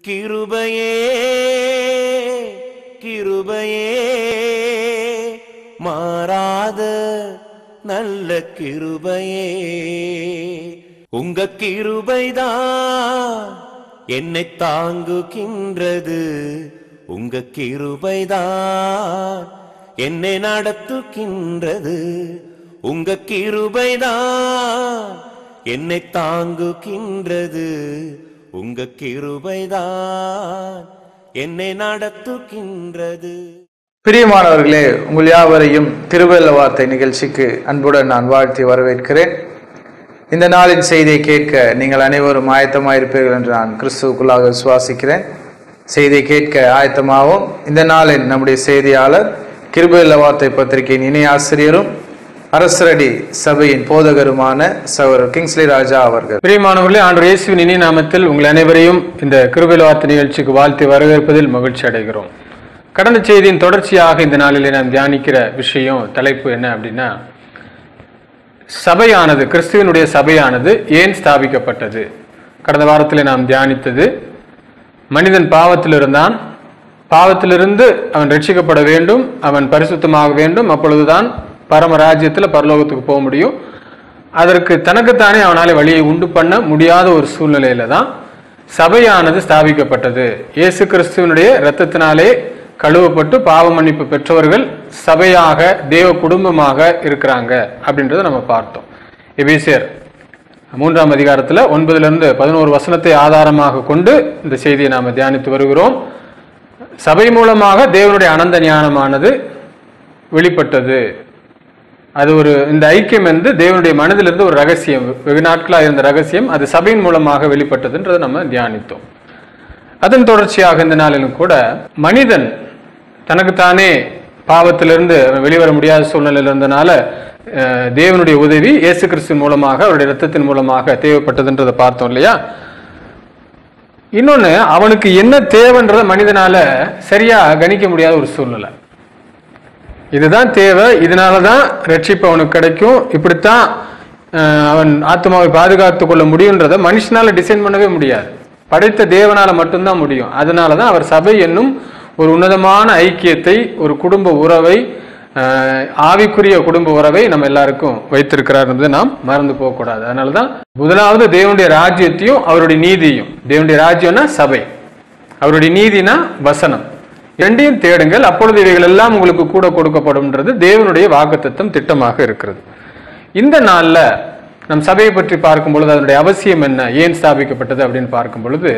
கிருபையே கிருபையே மாறாத நல்ல கிருபையே உங்க கிருபைதான் என்னை தாங்குகின்றது உங்க கிருபைதான் என்னை நடத்துகின்றது உங்க கிருபைதான் என்னை தாங்குகின்றது உங்க கிருபைதான் என்னை நடத்துகின்றது பிரியமானவர்களே உங்கள் யாவரையும் திருவள்ள வார்த்தை நிகழ்ச்சிக்கு அன்புடன் நான் வாழ்த்தி வரவேற்கிறேன் இந்த நாளின் செய்தியை கேட்க நீங்கள் அனைவரும் ஆயத்தமாயிருப்பீர்கள் என்று நான் கிறிஸ்துவுக்குள்ளாக விசுவாசிக்கிறேன் செய்தியை கேட்க ஆயத்தமாகவும் இந்த நாளின் நம்முடைய செய்தியாளர் கிருபையுள்ள வார்த்தை பத்திரிகையின் இணை ஆசிரியரும் அரசரடி சபையின் போதகருமான சகோதரர் கிங்ஸ்லி ராஜா அவர்கள் பிரியமானவர்களே ஆண்டு இயேசுவின் இனி நாமத்தில் உங்கள் அனைவரையும் இந்த கிருபையில் வார்த்தை நிகழ்ச்சிக்கு வாழ்த்தி வரவேற்பதில் மகிழ்ச்சி அடைகிறோம் கடந்த செய்தியின் தொடர்ச்சியாக இந்த நாளிலே நாம் தியானிக்கிற விஷயம் தலைப்பு என்ன அப்படின்னா சபையானது கிறிஸ்துவனுடைய சபையானது ஏன் ஸ்தாபிக்கப்பட்டது கடந்த வாரத்தில் நாம் தியானித்தது மனிதன் பாவத்தில் இருந்தான் பாவத்திலிருந்து அவன் ரட்சிக்கப்பட வேண்டும் அவன் பரிசுத்தமாக வேண்டும் அப்பொழுதுதான் பரமராஜ்யத்தில் பரலோகத்துக்கு போக முடியும் அதற்கு தனக்குத்தானே அவனாலே வழியை உண்டு பண்ண முடியாத ஒரு சூழ்நிலையில தான் சபையானது ஸ்தாபிக்கப்பட்டது இயேசு கிறிஸ்துவனுடைய இரத்தத்தினாலே கழுவப்பட்டு பாவ மன்னிப்பு பெற்றவர்கள் சபையாக தேவ குடும்பமாக இருக்கிறாங்க அப்படின்றத நம்ம பார்த்தோம் எபேசியர் மூன்றாம் அதிகாரத்தில் ஒன்பதுல இருந்து பதினோரு வசனத்தை ஆதாரமாக கொண்டு இந்த செய்தியை நாம் தியானித்து வருகிறோம் சபை மூலமாக தேவனுடைய அனந்த ஞானமானது வெளிப்பட்டது அது ஒரு இந்த ஐக்கியம் வந்து தேவனுடைய மனதிலிருந்து ஒரு ரகசியம் வெகு நாட்களாக இருந்த ரகசியம் அது சபையின் மூலமாக வெளிப்பட்டதுன்றதை நம்ம தியானித்தோம் அதன் தொடர்ச்சியாக இந்த நாளிலும் கூட மனிதன் தனக்குத்தானே பாவத்திலிருந்து அவன் வெளிவர முடியாத சூழ்நிலையில் இருந்தனால அஹ், தேவனுடைய உதவி இயேசு கிறிஸ்து மூலமாக அவருடைய ரத்தத்தின் மூலமாக தேவைப்பட்டதுன்றதை பார்த்தோம் இல்லையா இன்னொன்னு அவனுக்கு என்ன தேவைன்றதை மனிதனால சரியா கணிக்க முடியாத ஒரு சூழ்நிலை இதுதான் தேவை இதனால தான் ரட்சிப்பு அவனுக்கு கிடைக்கும் இப்படித்தான் அஹ், அவன் ஆத்மாவை பாதுகாத்து கொள்ள முடியுன்றதை மனுஷனால டிசைன் பண்ணவே முடியாது படைத்த தேவனால மட்டும்தான் முடியும் அதனால தான் அவர் சபை என்னும் ஒரு உன்னதமான ஐக்கியத்தை ஒரு குடும்ப உறவை அஹ், ஆவிக்குரிய குடும்ப உறவை நம்ம எல்லாருக்கும் வைத்திருக்கிறார் என்பதை நாம் மறந்து போகக்கூடாது அதனால தான் முதலாவது தேவனுடைய ராஜ்யத்தையும் அவருடைய நீதியும் தேவனுடைய ராஜ்யம்னா சபை அவருடைய நீதினா வசனம் இரண்டையும் தேடுங்கள் அப்பொழுது இவைகள் எல்லாம் உங்களுக்கு கூட கொடுக்கப்படும்ன்றது தேவனுடைய வாக்குத்தத்தம் திட்டமாக இருக்கிறது இந்த நாள்ல நம் சபையை பற்றி பார்க்கும் பொழுது அதனுடைய அவசியம் என்ன ஏன் ஸ்தாபிக்கப்பட்டது அப்படின்னு பார்க்கும் பொழுது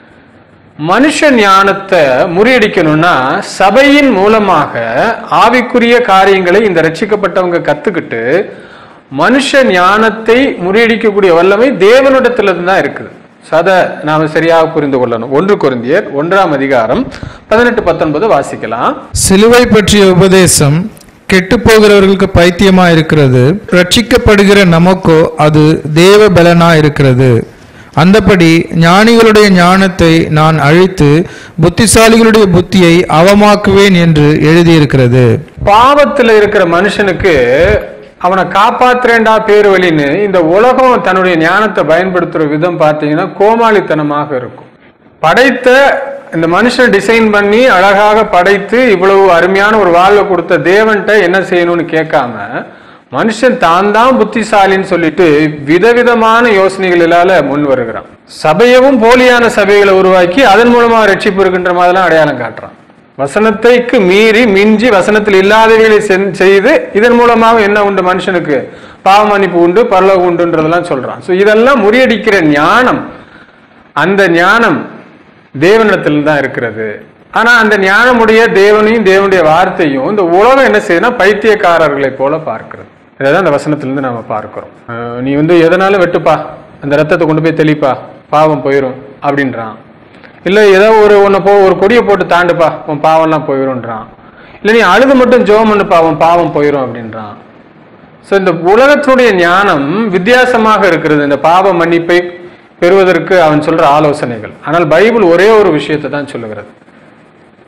மனுஷ ஞானத்தை முறியடிக்கணும்னா சபையின் மூலமாக ஆவிக்குரிய காரியங்களை இந்த ரட்சிக்கப்பட்டவங்க கத்துக்கிட்டு மனுஷ ஞானத்தை முறியடிக்கக்கூடிய வல்லமை தேவனிடத்திலிருந்து தான் இருக்குது So அதை நாம சரியாக புரிந்து கொள்ளணும் ஒன்று குருந்தியர் ஒன்றாம் அதிகாரம் பதினெட்டு பத்தொன்பது வாசிக்கலாம் சிலுவை பற்றிய உபதேசம் கெட்டுப் போகிறவர்களுக்கு பைத்தியமா இருக்கிறது ரட்சிக்கப்படுகிற நமக்கோ அது தேவ பலனா இருக்கிறது அந்தபடி ஞானிகளுடைய ஞானத்தை நான் அழித்து புத்திசாலிகளுடைய புத்தியை அவமாக்குவேன் என்று எழுதியிருக்கிறது பாவத்துல இருக்கிற மனுஷனுக்கு அவனை காப்பாத்துறேன்டா பேர் வழின்னு இந்த உலகம் தன்னுடைய ஞானத்தை பயன்படுத்துற விதம் பார்த்தீங்கன்னா கோமாளித்தனமாக இருக்கும் படைத்த இந்த மனுஷனை டிசைன் பண்ணி அழகாக படைத்து இவ்வளவு அருமையான ஒரு வாழ்வை கொடுத்த தேவன்கிட்ட என்ன செய்யணும்னு கேட்காம மனுஷன் தான் தான் புத்திசாலின்னு சொல்லிட்டு விதவிதமான யோசனைகளால முன் வருகிறான் சபையவும் போலியான சபைகளை உருவாக்கி அதன் மூலமா ரட்சிப்பு இருக்கின்ற மாதிரிலாம் அடையாளம் காட்டுறான் வசனத்தைக்கு மீறி மிஞ்சி வசனத்தில் இல்லாதவைகளை சென்- செய்து இதன் மூலமாக என்ன உண்டு மனுஷனுக்கு பாவ மன்னிப்பு உண்டு பரலோகம் உண்டுன்றதெல்லாம் சொல்றான் ஸோ இதெல்லாம் முறியடிக்கிற ஞானம் அந்த ஞானம் தேவனிடத்தில் தான் இருக்கிறது ஆனா அந்த ஞானமுடைய தேவனையும் தேவனுடைய வார்த்தையும் இந்த உலகம் என்ன செய்யுதுன்னா பைத்தியக்காரர்களைப் போல பார்க்கிறது இதான் அந்த வசனத்திலிருந்து நாம பார்க்கிறோம் அஹ் நீ வந்து எதனாலும் வெட்டுப்பா அந்த ரத்தத்தை கொண்டு போய் தெளிப்பா பாவம் போயிடும் அப்படின்றான் இல்ல ஏதோ ஒரு ஒன்றை போ ஒரு கொடியை போட்டு தாண்டுப்பா உன் பாவம்லாம் போயிடும்ன்றான் இல்ல நீ அழுது மட்டும் ஜெபம் பண்ணுப்பா உன் பாவம் போயிடும் அப்படின்றான் ஸோ இந்த உலகத்தினுடைய ஞானம் வித்தியாசமாக இருக்கிறது இந்த பாவ மன்னிப்பை பெறுவதற்கு அவன் சொல்ற ஆலோசனைகள் ஆனால் பைபிள் ஒரே ஒரு விஷயத்தை தான் சொல்லுகிறது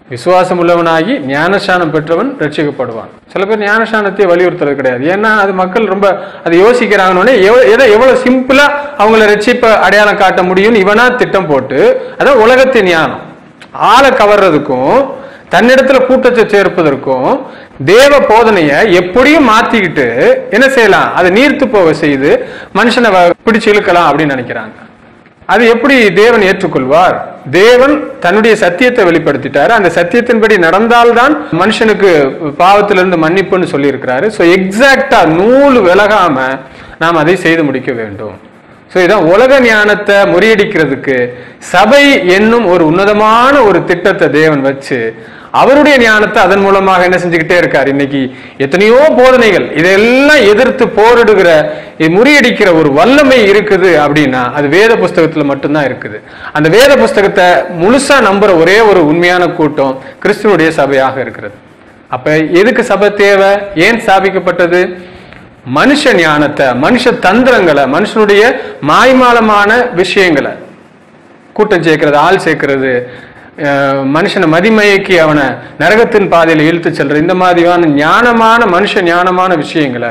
விசுவாசம் உள்ளவனாகி ஞானஸ்நானம் பெற்றவன் ரட்சிக்கப்படுவான் சில பேர் ஞானஸ்நானத்தை வலியுறுத்துறது கிடையாது ஏன்னா அது மக்கள் ரொம்ப அதை யோசிக்கிறாங்கன்னு எதை எவ்வளவு சிம்பிளா அவங்கள ரட்சிப்ப அடையாளம் காட்ட முடியும்னு இவனா திட்டம் போட்டு அதான் உலகத்தின் ஞானம் ஆளை கவர்றதுக்கும் தன்னிடத்துல கூட்டத்தை சேர்ப்பதற்கும் தேவ போதனைய எப்படியும் மாத்திக்கிட்டு என்ன செய்யலாம் அதை நீர்த்து போக செய்து மனுஷனை வ- பிடிச்சு இழுக்கலாம் அப்படின்னு நினைக்கிறாங்க அது எப்படி தேவன் ஏற்றுக்கொள்வார் தேவன் தன்னுடைய சத்தியத்தை வெளிப்படுத்திட்டாரு அந்த சத்தியத்தின்படி நடந்தால்தான் மனுஷனுக்கு பாவத்திலிருந்து மன்னிப்புன்னு சொல்லியிருக்கிறாரு ஸோ எக்ஸாக்டா நூல் விலகாம நாம் அதை செய்து முடிக்க வேண்டும் ஸோ இதான் உலக ஞானத்தை முறியடிக்கிறதுக்கு சபை என்னும் ஒரு உன்னதமான ஒரு திட்டத்தை தேவன் வச்சு அவருடைய ஞானத்தை அதன் மூலமாக என்ன செஞ்சுக்கிட்டே இருக்கார் இன்னைக்கு எத்தனையோ போதனைகள் இதெல்லாம் எதிர்த்து போரிடுகிற இது முறியடிக்கிற ஒரு வல்லமை இருக்குது அப்படின்னா அது வேத புஸ்தகத்துல மட்டும்தான் இருக்குது அந்த வேத புஸ்தகத்தை முழுசா நம்புற ஒரே ஒரு உண்மையான கூட்டம் கிறிஸ்துவனுடைய சபையாக இருக்கிறது அப்ப எதுக்கு சபை தேவை ஏன் ஸ்தாபிக்கப்பட்டது மனுஷ ஞானத்தை மனுஷ தந்திரங்களை மனுஷனுடைய மாய்மாலமான விஷயங்களை கூட்டம் சேர்க்கிறது ஆள் சேர்க்கிறது அஹ், மனுஷனை மதிமயக்கி அவனை நரகத்தின் பாதையில் இழுத்து செல்ற இந்த மாதிரியான ஞானமான மனுஷ ஞானமான விஷயங்களை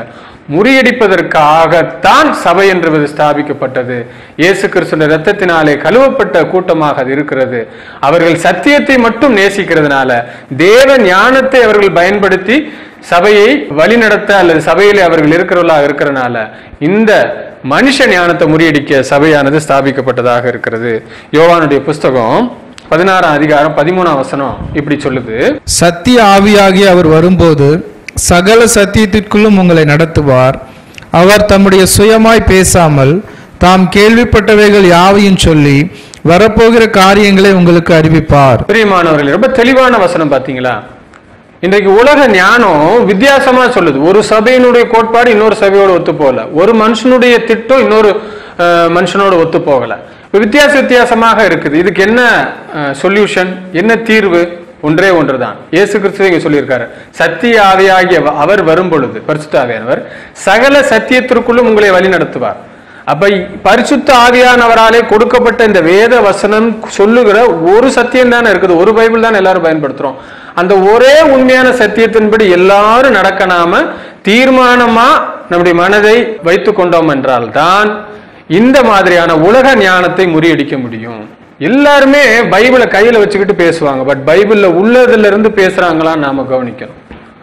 முறியடிப்பதற்காகத்தான் சபை என்பது ஸ்தாபிக்கப்பட்டது இயேசு கிறிஸ்துவின் இரத்தத்தினாலே கழுவப்பட்ட கூட்டமாக அது இருக்கிறது அவர்கள் சத்தியத்தை மட்டும் நேசிக்கிறதுனால தேவ ஞானத்தை அவர்கள் பயன்படுத்தி சபையை வழிநடத்த அல்லது சபையிலே அவர்கள் இருக்கிறவர்களாக இருக்கிறனால இந்த மனுஷ ஞானத்தை முறியடிக்க சபையானது ஸ்தாபிக்கப்பட்டதாக இருக்கிறது யோவானுடைய புஸ்தகம் பதினாறாம் அதிகாரம் பதிமூணாம் வசனம் இப்படி சொல்லுது சத்திய ஆவியாகி அவர் வரும்போது சகல சத்தியத்திற்குள்ளும் உங்களை நடத்துவார் அவர் தம்முடைய சுயமாய் பேசாமல் தாம் கேள்விப்பட்டவைகள் யாவையும் சொல்லி வரப்போகிற காரியங்களை உங்களுக்கு அறிவிப்பார் பிரியமானவர்களே ரொம்ப தெளிவான வசனம் பாத்தீங்களா இன்றைக்கு உலக ஞானம் வித்தியாசமா சொல்லுது ஒரு சபையினுடைய கோட்பாடு இன்னொரு சபையோட ஒத்து போகல ஒரு மனுஷனுடைய திட்டம் இன்னொரு அஹ், மனுஷனோட ஒத்து போகல இப்ப வித்தியாச வித்தியாசமாக இருக்குது இதுக்கு என்ன சொல்யூஷன் என்ன தீர்வு ஒன்றே ஒன்றுதான் இயேசு கிறிஸ்து இங்க சொல்லியிருக்காரு சத்திய ஆவியாகிய அவ- அவர் வரும் பொழுது பரிசுத்த ஆவியானவர் சகல சத்தியத்திற்குள்ளும் உங்களை வழி நடத்துவார் அப்ப பரிசுத்த ஆவியானவராலே கொடுக்கப்பட்ட இந்த வேத வசனம் சொல்லுகிற ஒரு சத்தியம் தானே இருக்குது ஒரு பைபிள் தான் எல்லாரும் பயன்படுத்துறோம் அந்த ஒரே உண்மையான சத்தியத்தின்படி எல்லாரும் நடக்க நாம தீர்மானமா நம்முடைய மனதை வைத்துக் கொண்டோம் என்றால் தான் இந்த மாதிரியான உலக ஞானத்தை முறியடிக்க முடியும் எல்லாருமே பைபிளை கையில வச்சுக்கிட்டு பேசுவாங்க பட் பைபிள்ல உள்ளதுல இருந்து பேசுறாங்களான்னு நாம கவனிக்கணும்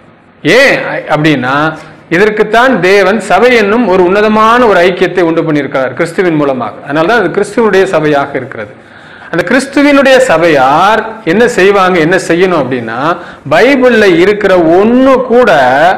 ஏன் அ- அப்படின்னா இதற்குத்தான் தேவன் சபை என்னும் ஒரு உன்னதமான ஒரு ஐக்கியத்தை உண்டு பண்ணியிருக்கிறார் கிறிஸ்துவின் மூலமாக அதனால்தான் அது கிறிஸ்துவனுடைய சபையாக இருக்கிறது அந்த கிறிஸ்துவினுடைய சபையார் என்ன செய்வாங்க என்ன செய்யணும் அப்படின்னா பைபிள்ல இருக்கிற ஒண்ணு கூட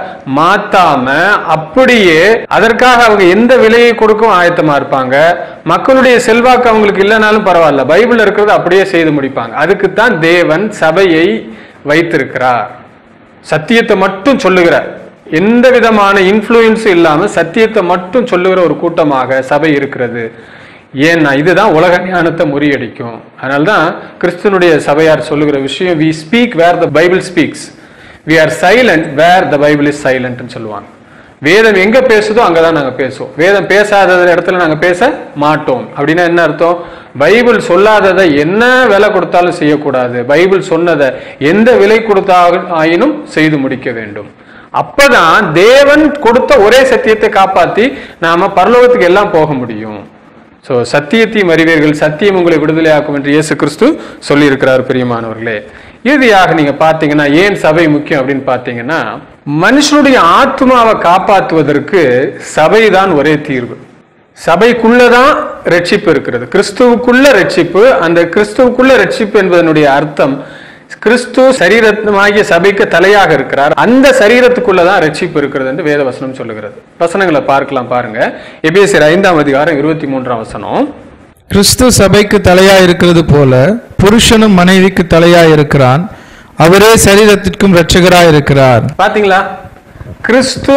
மாத்தாம அப்படியே அதற்காக அவங்க எந்த விலையை கொடுக்கவும் ஆயத்தமா இருப்பாங்க மக்களுடைய செல்வாக்கு அவங்களுக்கு இல்லைனாலும் பரவாயில்ல பைபிள்ல இருக்கிறத அப்படியே செய்து முடிப்பாங்க அதுக்குத்தான் தேவன் சபையை வைத்திருக்கிறார் சத்தியத்தை மட்டும் சொல்லுகிற எந்த விதமான இன்ஃப்ளூயன்ஸும் இல்லாம சத்தியத்தை மட்டும் சொல்லுகிற ஒரு கூட்டமாக சபை இருக்கிறது ஏன்னா இதுதான் உலக ஞானத்தை முறியடிக்கும் அதனால்தான் கிறிஸ்துவனுடைய சபையார் சொல்லுகிற விஷயம் we speak where the Bible speaks we are silent where the Bible is சைலண்ட்னு சொல்லுவாங்க வேதம் எங்க பேசுதோ அங்கதான் நாங்க பேசுவோம் வேதம் பேசாத இடத்துல நாங்க பேச மாட்டோம் அப்படின்னா என்ன அர்த்தம் பைபிள் சொல்லாததை என்ன விலை கொடுத்தாலும் செய்யக்கூடாது பைபிள் சொன்னதை எந்த விலை கொடுத்தாலும் ஆயினும் செய்து முடிக்க வேண்டும் அப்பதான் தேவன் கொடுத்த ஒரே சத்தியத்தை காப்பாத்தி நாம பரலோகத்துக்கு எல்லாம் போக முடியும் சோ சத்தியத்தையும் அறிவீர்கள் சத்தியம் உங்களை விடுதலையாக்கும் என்று இயேசு கிறிஸ்து சொல்லியிருக்கிறார் பிரியமானவர்களே இறுதியாக நீங்க பாத்தீங்கன்னா ஏன் சபை முக்கியம் அப்படின்னு பாத்தீங்கன்னா மனுஷனுடைய ஆத்மாவை காப்பாற்றுவதற்கு சபைதான் ஒரே தீர்வு சபைக்குள்ளதான் ரட்சிப்பு இருக்கிறது கிறிஸ்துவுக்குள்ள ரட்சிப்பு அந்த கிறிஸ்துவுக்குள்ள ரட்சிப்பு என்பதனுடைய அர்த்தம் கிறிஸ்து சரீரமாகிய சபைக்கு தலையாக இருக்கிறார் அந்த சரீரத்துக்குள்ளதான் ரட்சிப்பு இருக்கிறது என்று வேத வசனம் சொல்லுகிறது வசனங்களை பார்க்கலாம் பாருங்க எபேசியர் ஐந்தாம் அதிகாரம் இருபத்தி மூன்றாம் வசனம் கிறிஸ்து சபைக்கு தலையாய் இருக்கிறது போல புருஷனும் மனைவிக்கு தலையாய் இருக்கிறான் அவரே சரீரத்திற்கும் இரட்சகராய் இருக்கிறார் பாத்தீங்களா கிறிஸ்து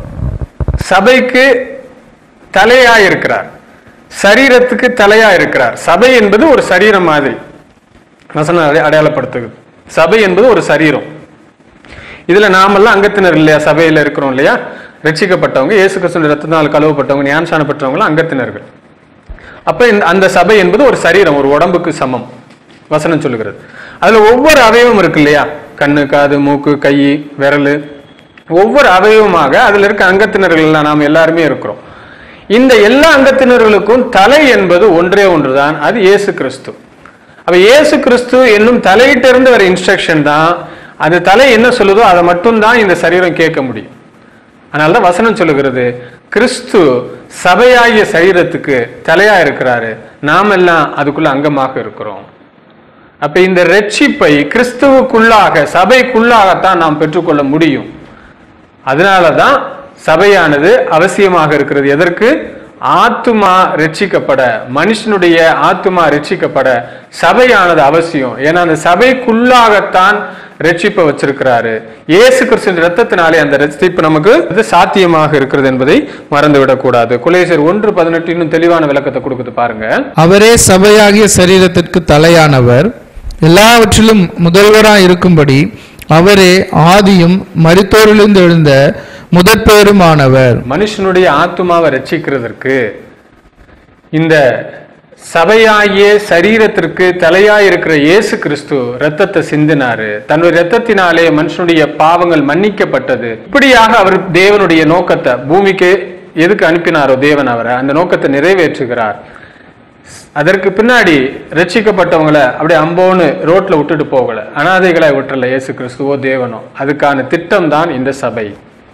சபைக்கு தலையா இருக்கிறார் சரீரத்துக்கு தலையா இருக்கிறார் சபை என்பது ஒரு சரீரம் மாதிரி வசனம் அதை அடையாளப்படுத்துது சபை என்பது ஒரு சரீரம் இதுல நாமெல்லாம் அங்கத்தினர் இல்லையா சபையில இருக்கிறோம் இல்லையா ரட்சிக்கப்பட்டவங்க இயேசு கிறிஸ்துவின் ரத்தத்தினால் கழுவப்பட்டவங்க ஞானசானப்பட்டவங்க அங்கத்தினர்கள் அப்ப இந்த- அந்த சபை என்பது ஒரு சரீரம் ஒரு உடம்புக்கு சமம் வசனம் சொல்லுகிறது அதுல ஒவ்வொரு அவயவம் இருக்கு இல்லையா கண்ணு காது மூக்கு கை விரல் ஒவ்வொரு அவயவமாக அதுல இருக்க அங்கத்தினர்கள் எல்லாம் நாம் எல்லாருமே இருக்கிறோம் இந்த எல்லா அங்கத்தினர்களுக்கும் தலை என்பது ஒன்றே ஒன்றுதான் அது இயேசு கிறிஸ்து அப்ப இயேசு கிறிஸ்து என்னும் தலையிட்டிருந்து வர இன்ஸ்ட்ரக்ஷன் தான் அந்த தலை என்ன சொல்லுதோ அதை மட்டும்தான் இந்த சரீரம் கேட்க முடியும் அதனாலதான் வசனம் சொல்லுகிறது கிறிஸ்து சபையாகிய சரீரத்துக்கு தலையா இருக்கிறாரு நாமெல்லாம் அதுக்குள்ள அங்கமாக இருக்கிறோம் அப்ப இந்த ரட்சிப்பை கிறிஸ்துவுக்குள்ளாக சபைக்குள்ளாகத்தான் நாம் பெற்றுக்கொள்ள முடியும் அதனாலதான் சபையானது அவசியமாக இருக்கிறது எதற்கு ஆத்துமா ரட்சிக்கப்பட மனுஷனுடைய ஆத்துமா ரட்சிக்கப்பட சபையானது அவசியம் ஏன்னா அந்த சபைக்குள்ளாகத்தான் ரட்சிப்பை வச்சிருக்கிறாரு இயேசு கிறிஸ்துவின் ரத்தத்தினாலே அந்த ரட்சிப்பு நமக்கு அது சாத்தியமாக இருக்கிறது என்பதை மறந்துவிடக் கூடாது குலேசர் ஒன்று பதினெட்டு இன்னும் தெளிவான விளக்கத்தை கொடுக்குது பாருங்க அவரே சபையாகிய சரீரத்திற்கு தலையானவர் எல்லாவற்றிலும் முதல்வராய் இருக்கும்படி அவரே ஆதியும் மரித்தோரிலிருந்து எழுந்த முதற்பேருமானவர் மனுஷனுடைய ஆத்துமாவை ரட்சிக்கிறதற்கு இந்த சபையாகிய சரீரத்திற்கு தலையாய் இருக்கிற இயேசு கிறிஸ்து ரத்தத்தை சிந்தினாரு தன்னுடைய ரத்தத்தினாலே மனுஷனுடைய பாவங்கள் மன்னிக்கப்பட்டது இப்படியாக அவர் தேவனுடைய நோக்கத்தை பூமிக்கு எதுக்கு அனுப்பினாரோ தேவன் அவரை அந்த நோக்கத்தை நிறைவேற்றுகிறார் அதற்கு பின்னாடி ரட்சிக்கப்பட்டவங்களை அப்படியே அம்போன்னு ரோட்ல விட்டுட்டு போகல அனாதைகளை விட்டுறல இயேசு கிறிஸ்துவோ தேவனோ அதுக்கான திட்டம் தான் இந்த சபை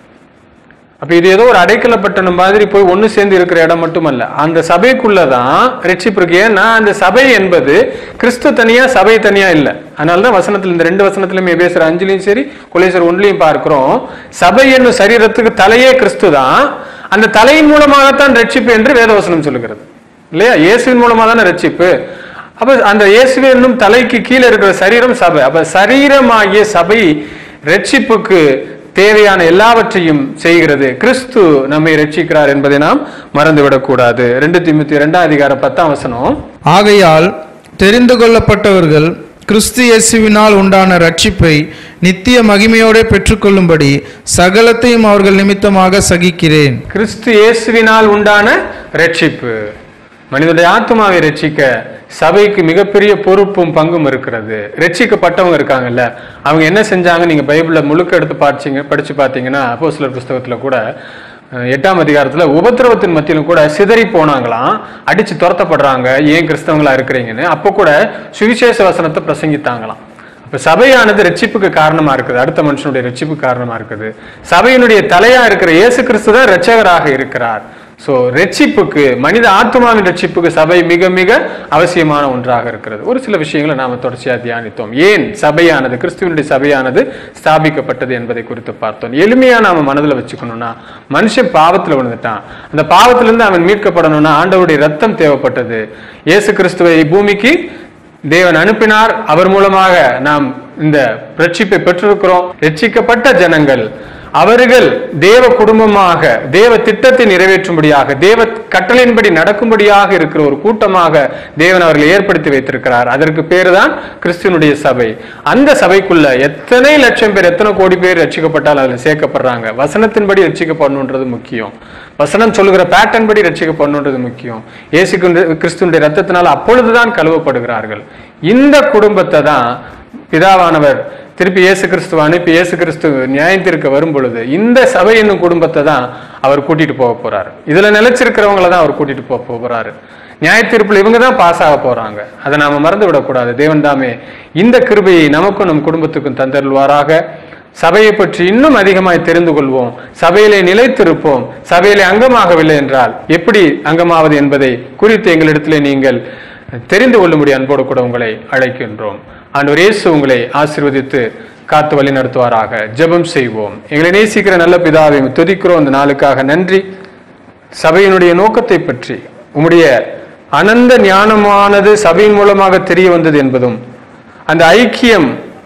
அப்ப இது ஏதோ ஒரு அடைக்கலப்பட்டணம் மாதிரி போய் ஒண்ணு சேர்ந்து இருக்கிற இடம் மட்டுமல்ல அந்த சபைக்குள்ளதான் ரட்சிப்பு இருக்கு ஏன்னா அந்த சபை என்பது கிறிஸ்து தனியா சபை தனியா இல்ல அதனாலதான் வசனத்துல இந்த ரெண்டு வசனத்திலுமே பேசுற அஞ்சுலையும் சரி குலேசர் ஒன்றிலையும் பார்க்கிறோம் சபை என்னும் சரீரத்துக்கு தலையே கிறிஸ்து தான் அந்த தலையின் மூலமாகத்தான் ரட்சிப்பு என்று வேதவசனம் சொல்லுகிறது இல்லையா இயேசுவின் மூலமா தானே ரட்சிப்பு அப்ப அந்த இயேசுவே என்னும் தலைக்கு கீழே இருக்கிற சரீரம் சபை அப்ப சரீரமாகிய சபை ரட்சிப்புக்கு தேவையான எல்லாவற்றையும் செய்கிறது கிறிஸ்து நம்மை ரட்சிக்கிறார் என்பதை நாம் மறந்துவிடக் கூடாது ரெண்டு திமுத்தி இரண்டாம் அதிகாரம் பத்தாம் வசனம் ஆகையால் தெரிந்து கொள்ளப்பட்டவர்கள் கிறிஸ்து இயேசுவினால் உண்டான ரட்சிப்பை நித்திய மகிமையோടെ பெற்றுக்கொள்ளும்படி சகலத்தையும் அவர்கள் நிமித்தமாக சகிக்கிறேன் கிறிஸ்து இயேசுவினால் உண்டான ரட்சிப்பு மனிதனுடைய ஆத்மாவை ரட்சிக்க சபைக்கு மிகப்பெரிய பொறுப்பும் பங்கும் இருக்கிறது ரட்சிக்கப்பட்டவங்க இருக்காங்கல்ல அவங்க என்ன செஞ்சாங்க நீங்க பைபிள்ல முழுக்க எடுத்து படிச்சீங்க படிச்சு பார்த்தீங்கன்னா அப்போஸ்தலர் புஸ்தகத்துல கூட அஹ், எட்டாம் அதிகாரத்துல உபத்திரவத்தின் மத்தியிலும் கூட சிதறி போனாங்களாம் அடிச்சு துரத்தப்படுறாங்க ஏன் கிறிஸ்தவங்களா இருக்கிறீங்கன்னு அப்போ கூட சுவிசேஷ வசனத்தை பிரசங்கித்தாங்களாம் அப்ப சபையானது ரட்சிப்புக்கு காரணமா இருக்குது அடுத்த மனுஷனுடைய ரட்சிப்புக்கு காரணமா இருக்குது சபையினுடைய தலையா இருக்கிற இயேசு கிறிஸ்து தான் ரட்சகராக இருக்கிறார் சோ ரட்சிப்புக்கு மனித ஆத்மாவின் ரட்சிப்புக்கு சபை மிக மிக அவசியமான ஒன்றாக இருக்கிறது ஒரு சில விஷயங்களை நாம தொடர்ச்சியா தியானித்தோம் ஏன் சபையானது கிறிஸ்துவனுடைய சபையானது ஸ்தாபிக்கப்பட்டது என்பதை குறித்து பார்த்தோம் எளிமையா நாம மனதுல வச்சுக்கணும்னா மனுஷன் பாவத்துல விழுந்துட்டான் அந்த பாவத்திலிருந்து அவன் மீட்கப்படணும்னா ஆண்டவருடைய ரத்தம் தேவைப்பட்டது இயேசு கிறிஸ்துவை பூமிக்கு தேவன் அனுப்பினார் அவர் மூலமாக நாம் இந்த ரட்சிப்பை பெற்றிருக்கிறோம் ரட்சிக்கப்பட்ட ஜனங்கள் அவர்கள் தேவ குடும்பமாக தேவ திட்டத்தை நிறைவேற்றும்படியாக தேவ கட்டளையின்படி நடக்கும்படியாக இருக்கிற ஒரு கூட்டமாக தேவன் அவர்களை ஏற்படுத்தி வைத்திருக்கிறார் அதற்கு பேரு தான் கிறிஸ்துவனுடைய சபை அந்த சபைக்குள்ள எத்தனை லட்சம் பேர் எத்தனை கோடி பேர் ரட்சிக்கப்பட்டால் அதில் சேர்க்கப்படுறாங்க வசனத்தின்படி ரட்சிக்கப்படணுன்றது முக்கியம் வசனம் சொல்லுகிற பேட்டர்ன் படி ரட்சிக்கப்படணுன்றது முக்கியம் இயேசு கிறிஸ்து- கிறிஸ்துவனுடைய ரத்தத்தினால் அப்பொழுதுதான் கழுவப்படுகிறார்கள் இந்த குடும்பத்தை தான் பிதாவானவர் திருப்பி இயேசு கிறிஸ்துவ அனுப்பி இயேசு கிறிஸ்து நியாயத்திற்கு வரும் பொழுது இந்த சபை என்னும் குடும்பத்தை தான் அவர் கூட்டிட்டு போக போறாரு இதுல நிலைச்சிருக்கிறவங்கள தான் அவர் கூட்டிட்டு போக போறாரு நியாயத்தீர்ப்பில் இவங்க தான் பாஸ் ஆக போறாங்க அதை நாம மறந்து விடக்கூடாது தேவன் தாமே இந்த கிருபையை நமக்கும் நம் குடும்பத்துக்கும் தந்தருள்வாராக சபையை பற்றி இன்னும் அதிகமாய் தெரிந்து கொள்வோம் சபையிலே நிலைத்திருப்போம் சபையிலே அங்கமாகவில்லை என்றால் எப்படி அங்கமாவது என்பதை குறித்து எங்களிடத்திலே நீங்கள் தெரிந்து கொள்ளும்படி அன்போடு கூட உங்களை அழைக்கின்றோம் ஆண்டவர் இயேசு உங்களை ஆசீர்வதித்து காத்து வழி நடத்துவாராக ஜெபம் செய்வோம் எங்களை நேசிக்கிற நல்ல பிதாவை துதிக்கிறோம் இந்த நாளுக்காக நன்றி சபையினுடைய நோக்கத்தை பற்றி உம்முடைய அனந்த ஞானமானது சபையின் மூலமாக தெரிய வந்தது என்பதும் அந்த ஐக்கியம்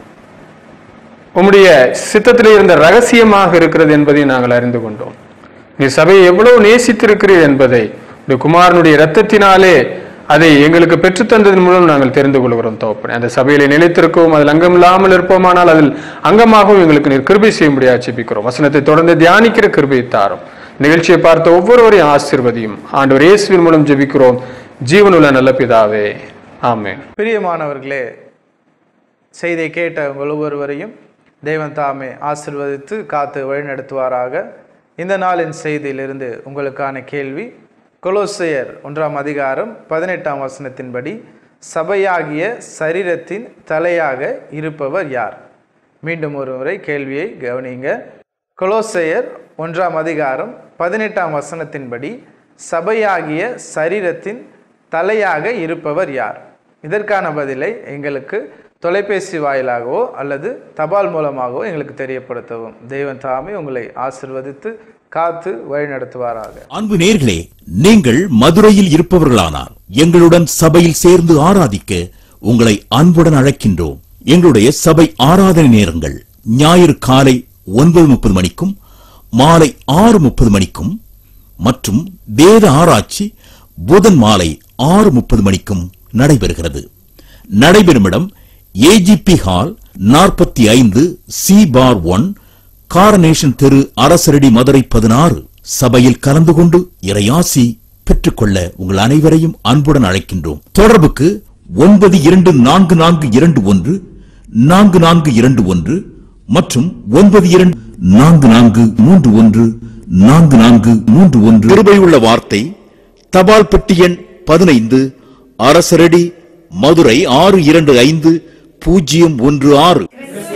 உம்முடைய சித்தத்திலே இருந்த ரகசியமாக இருக்கிறது என்பதை நாங்கள் அறிந்து கொண்டோம் நீ சபையை எவ்வளவு நேசித்திருக்கிறீர் என்பதை இந்த குமாரனுடைய இரத்தத்தினாலே அதை எங்களுக்கு பெற்றுத்தந்ததன் மூலம் நாங்கள் தெரிந்து கொள்கிறோம் தோப்பனே அந்த சபையிலே நிலைத்திருக்கவும் அதில் அங்கம் இல்லாமல் இருப்போமானால் அதில் அங்கமாகவும் எங்களுக்கு நீர் கிருபை செய்யும்படி ஆட்சேபிக்கிறோம் வசனத்தை தொடர்ந்து தியானிக்கிற கிருபையை தாரும் நிகழ்ச்சியை பார்த்த ஒவ்வொருவரையும் ஆசீர்வதியும் ஆண்டவர் இயேசுவின் மூலம் ஜெபிக்கிறோம் ஜீவனுள்ள நல்ல பிதாவே ஆமென் பிரியமானவர்களே செய்தியை கேட்ட உங்கள் ஒவ்வொருவரையும் தெய்வம் தாமே ஆசிர்வதித்து காத்து வழிநடத்துவாராக இந்த நாளின் செய்தியிலிருந்து உங்களுக்கான கேள்வி கொலோசையர் ஒன்றாம் அதிகாரம் பதினெட்டாம் வசனத்தின்படி சபையாகிய சரீரத்தின் தலையாக இருப்பவர் யார் மீண்டும் ஒரு முறை கேள்வியை கவனிங்க கொலோசையர் ஒன்றாம் அதிகாரம் பதினெட்டாம் வசனத்தின்படி சபையாகிய சரீரத்தின் தலையாக இருப்பவர் யார் இதற்கான பதிலை எங்களுக்கு தொலைபேசி வாயிலாகவோ அல்லது தபால் மூலமாகவோ எங்களுக்கு தெரியப்படுத்தவும் தெய்வம் தாமே உங்களை ஆசிர்வதித்து காத்து வழிநடத்துவாராக அன்பு நேர்களே நீங்கள் மதுரையில் இருப்பவர்களானார் எங்களுடன் சபையில் சேர்ந்து ஆராதிக்க உங்களை அன்புடன் அழைக்கின்றோம் எங்களுடைய சபை ஆராதனை நேரங்கள் ஞாயிறு காலை ஒன்பது முப்பது மணிக்கும் மாலை ஆறு முப்பது மணிக்கும் மற்றும் வேத ஆராய்ச்சி புதன் மாலை ஆறு முப்பது மணிக்கும் நடைபெறுகிறது நடைபெறும் இடம் ஏஜிபி ஹால் நாற்பத்தி ஐந்து சி பார் ஒன் காரனேஷன் தெரு அரசரடி மதுரை பதினாறு சபையில் கலந்து கொண்டு இறையாசி பெற்றுக்கொள்ள உங்கள் அனைவரையும் அன்புடன் அழைக்கின்றோம் தொடர்புக்கு ஒன்பது இரண்டு நான்கு நான்கு இரண்டு ஒன்று நான்கு நான்கு இரண்டு ஒன்று மற்றும் ஒன்பது இரண்டு நான்கு நான்கு மூன்று ஒன்று நான்கு நான்கு மூன்று ஒன்று கிருபையுள்ள வார்த்தை தபால் பெட்டி எண் பதினைந்து அரசரடி மதுரை ஆறு இரண்டு ஐந்து பூஜ்ஜியம் ஒன்று ஆறு